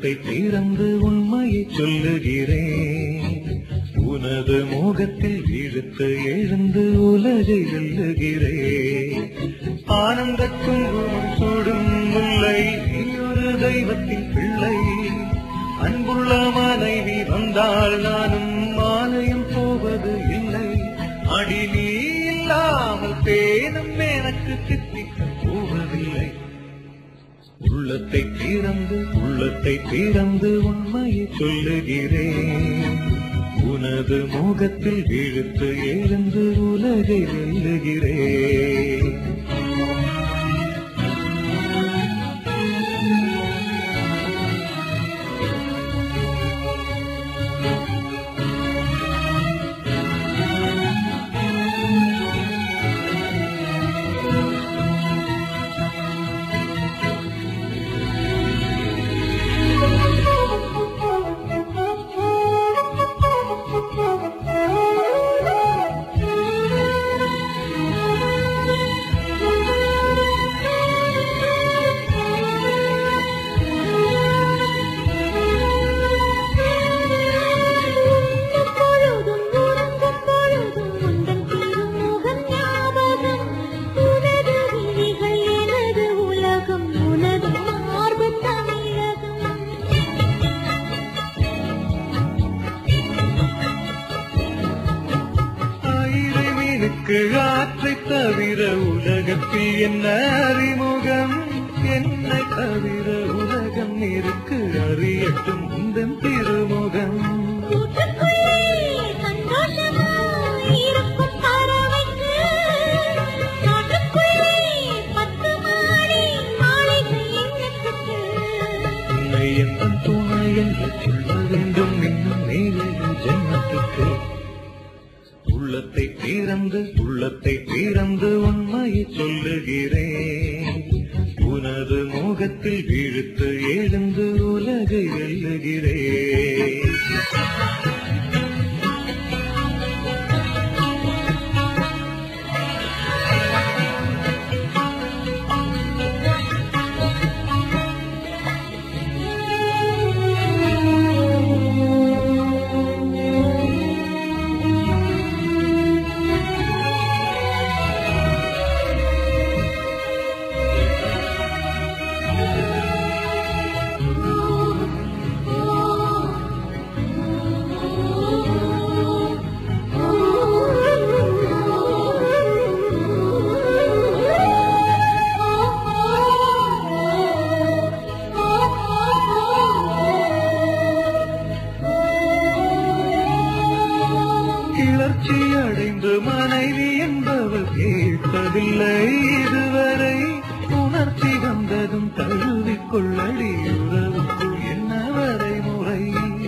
உள்ளத்தை திறந்து உண்மையை சொல்லுகிறேன் உனது முகத்தில் இழுத்து எழுந்து உலகை வெல்லுகிறேன் ஆனந்த குங்குமம் சூடும் முல்லை நீ ஒரு தெய்வத்தின் பிள்ளை அன்புள்ள மனைவி வந்தால் நானும் ஆலயம் போவது இல்லை அடி நீ இல்லாமல் தேனும் எனக்கு சித்திக்க போவதில்லை உள்ளத்தை திறந்து உள்ளத்தை திறந்து உண்மையை சொல்லுகிறேன் உனது முகத்தில் இழுத்து எழுந்து உலகை வெல்லுகிறேன் பொழுதும் உறங்கும் பொழுதும் உந்தன் திருமுகம் ஞாபகம் உனது விழிகள் எனது உலகம் உனது மார்பு தமிழகம் ஆயிரமீனுக்கு ஆற்றை தவிர உலகத்தில் என்ன அறிமுகம் என்னை தவிர உலகம் இருக்கு அறியட்டும் உந்தன் திருமுகம் கூட்டுக்குள்ளே சந்தோஷமாய் இருக்கும் பறவைக்கு காட்டுக்குள்ளே பத்து மாடி மாளிகை எண்ணத்துக்கு உன்னை எந்த துணை என்று சொல்ல வேண்டும் இன்னும் மேலே ஜென்மத்துக்கு உள்ளத்தை திறந்து உள்ளத்தை திறந்து உண்மையை சொல்லுகிறேன் உனது முகத்தில் விழுத்து எழுந்து உலகை வெல்லுகிறேன் கிளர்ச்சி அடைந்து மனைவி என்பவள் கேட்பதில்லை இதுவரை உணர்ச்சி வந்ததும் தழுவிக் கொள்ளடி உறவுக்குள் என்ன வரைமுறை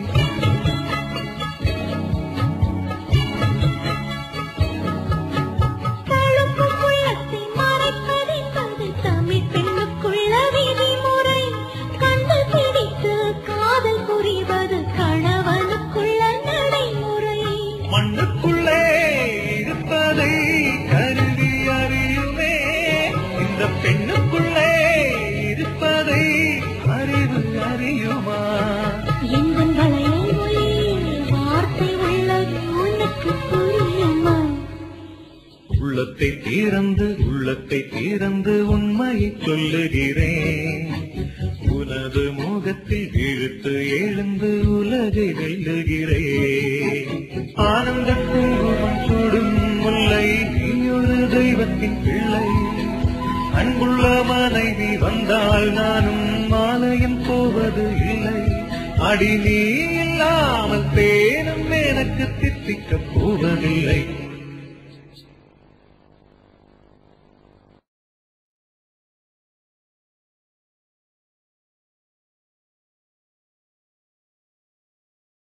தழும்பும் உள்ளத்தை மறைப்பதென்பது தமிழ் பெண்ணுக்குள்ள விதிமுறை கண்டு பிடித்து காதல் புரிவது கணவனுக்குள்ள நடைமுறை மண்ணுக்குள்ளே இருப்பதை கருதி அறியுமே இந்த பெண்ணுக்குள்ளே இருப்பதை அறிவு அறியுமா எந்தன் வளையல் மொழி வார்த்தை உள்ளது உனக்கு புரியுமா உள்ளத்தை திறந்து உள்ளத்தை திறந்து உண்மையை சொல்லுகிறேன் உனது முகத்தில் இழுத்து எழுந்து உலகை வெல்லுகிறேன் ஆனந்த குங்குமம் சுடும் முல்லை நீ ஒரு தெய்வத்தின் பிள்ளை அன்புள்ள மனைவி வந்தால் நானும் ஆலயம் போவது இல்லை அடி நீ இல்லாமல் தேனும் எனக்கு தித்திக்கப் போவதில்லை